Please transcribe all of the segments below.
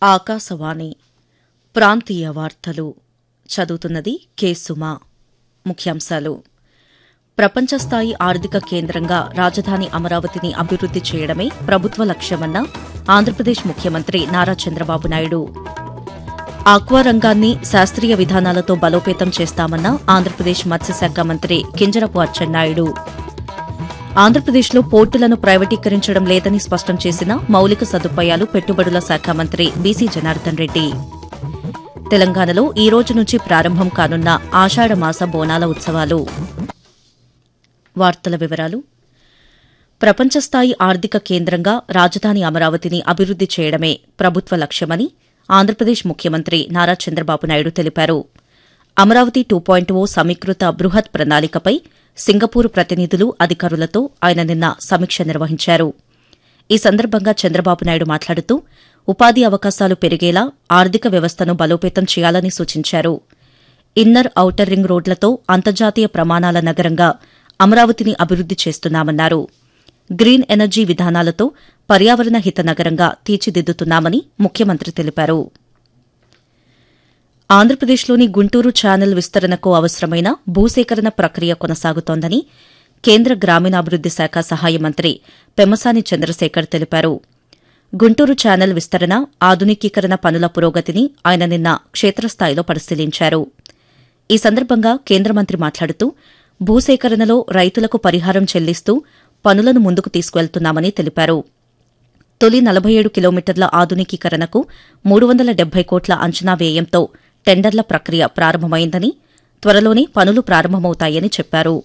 ఆకాశవాణి ప్రాంతీయ వార్తలు చదువుతున్నది కె సుమా ముఖ్యాంశాలు ప్రపంచ స్థాయి ఆర్థిక కేంద్రంగా రాజధాని అమరావతిని అభివృద్ది చేయడమే ప్రభుత్వ లక్ష్యమన్న ఆంధ్రప్రదేశ్ ముఖ్యమంత్రి నారా చంద్రబాబు నాయుడు ఆక్వా రంగాన్ని శాస్త్రీయ విధానాలతో బలోపేతం చేస్తామన్న ఆంధ్రప్రదేశ్ మత్స్యశాఖ మంత్రి కింజరపు అచ్చెన్నాయుడు ఆంధ్రప్రదేశ్లో పోర్టులను ప్రైవేటీకరించడం లేదని స్పష్టం చేసిన మౌలిక సదుపాయాలు పెట్టుబడుల శాఖ మంత్రి బీసీ జనార్దన్ రెడ్డి తెలంగాణలో ఈ రోజు నుంచి ప్రారంభం కానున్న ఆషాఢమాస బోనాల ఉత్సవాలు వార్తల వివరాలు ప్రపంచ స్థాయి ఆర్థిక కేంద్రంగా రాజధాని అమరావతిని అభివృద్ది చేయడమే ప్రభుత్వ లక్ష్యమని ఆంధ్రప్రదేశ్ ముఖ్యమంత్రి నారా చంద్రబాబు నాయుడు తెలిపారు అమరావతి టూ పాయింట్ ఓ సమీకృత బృహత్ ప్రణాళికపై సింగపూర్ ప్రతినిధులు అధికారులతో ఆయన నిన్న సమీక్ష నిర్వహించారు ఈ సందర్భంగా చంద్రబాబు నాయుడు మాట్లాడుతూ ఉపాధి అవకాశాలు పెరిగేలా ఆర్థిక వ్యవస్థను బలోపేతం చేయాలని సూచించారు ఇన్నర్ ఔటర్ రింగ్ రోడ్లతో అంతర్జాతీయ ప్రమాణాల నగరంగా అమరావతిని అభివృద్ది చేస్తున్నామన్నారు గ్రీన్ ఎనర్జీ విధానాలతో పర్యావరణ హిత నగరంగా తీర్చిదిద్దుతున్నామని ముఖ్యమంత్రి తెలిపారు ఆంధ్రప్రదేశ్లోని గుంటూరు ఛానల్ విస్తరణకు అవసరమైన భూసేకరణ ప్రక్రియ కొనసాగుతోందని కేంద్ర గ్రామీణాభివృద్ది శాఖ సహాయ మంత్రి పెమ్మసాని చంద్రశేఖర్ తెలిపారు గుంటూరు ఛానల్ విస్తరణ ఆధునికీకరణ పనుల పురోగతిని ఆయన నిన్న క్షేత్రస్థాయిలో పరిశీలించారు ఈ సందర్భంగా కేంద్ర మంత్రి మాట్లాడుతూ భూసేకరణలో రైతులకు పరిహారం చెల్లిస్తూ పనులను ముందుకు తీసుకువెళ్తున్నామని తెలిపారు తొలి నలభై ఏడు కిలోమీటర్ల ఆధునికీకరణకు మూడు వందల డెబ్బై కోట్ల అంచనా వ్యయంతో టెండర్ల ప్రక్రియ ప్రారంభమైందని త్వరలోనే పనులు ప్రారంభమవుతాయని చెప్పారు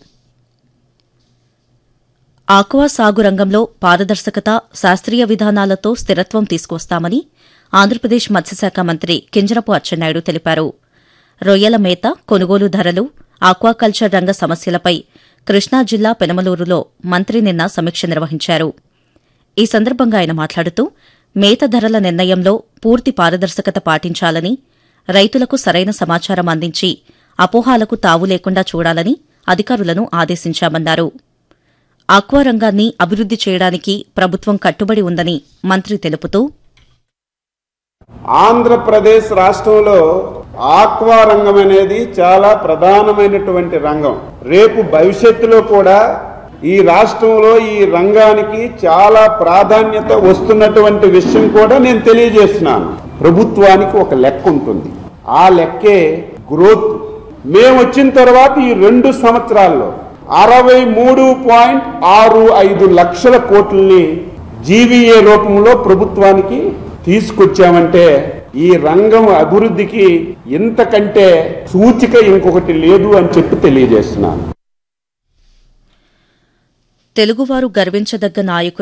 ఆక్వా సాగు రంగంలో పారదర్శకత శాస్త్రీయ విధానాలతో స్థిరత్వం తీసుకొస్తామని ఆంధ్రప్రదేశ్ మత్స్యశాఖ మంత్రి కింజరపు అచ్చెన్నాయుడు తెలిపారు రొయ్యల మేత కొనుగోలు ధరలు ఆక్వాకల్చర్ రంగ సమస్యలపై కృష్ణా జిల్లా పెనమలూరులో మంత్రి నిన్న సమీక్ష నిర్వహించారు ఈ సందర్భంగా ఆయన మాట్లాడుతూ మేత ధరల నిర్ణయంలో పూర్తి పారదర్శకత పాటించాలని రైతులకు సరైన సమాచారం అందించి అపోహాలకు తావు లేకుండా చూడాలని అధికారులను ఆదేశించామన్నారు ఆక్వా రంగాన్ని అభివృద్ది చేయడానికి ప్రభుత్వం కట్టుబడి ఉందని మంత్రి తెలుపుతూ ఆంధ్రప్రదేశ్ రాష్ట్రంలో ఆక్వా రంగం అనేది చాలా ప్రధానమైనటువంటి రంగం రేపు భవిష్యత్తులో కూడా ఈ రాష్ట్రంలో ఈ రంగానికి చాలా ప్రాధాన్యత వస్తున్నటువంటి విషయం కూడా నేను తెలియజేస్తున్నాను ప్రభుత్వానికి ఒక లెక్క ఉంటుంది ఆ లెక్కే గ్రోత్ మేము వచ్చిన తర్వాత ఈ రెండు సంవత్సరాల్లో అరవై మూడు పాయింట్ ఆరు ఐదు లక్షల కోట్లని జీవీఏ రూపంలో ప్రభుత్వానికి తీసుకొచ్చామంటే ఈ రంగం అభివృద్ధికి ఇంతకంటే సూచిక ఇంకొకటి లేదు అని చెప్పి తెలియజేస్తున్నాను తెలుగువారు గర్వించదగ్గ నాయకులు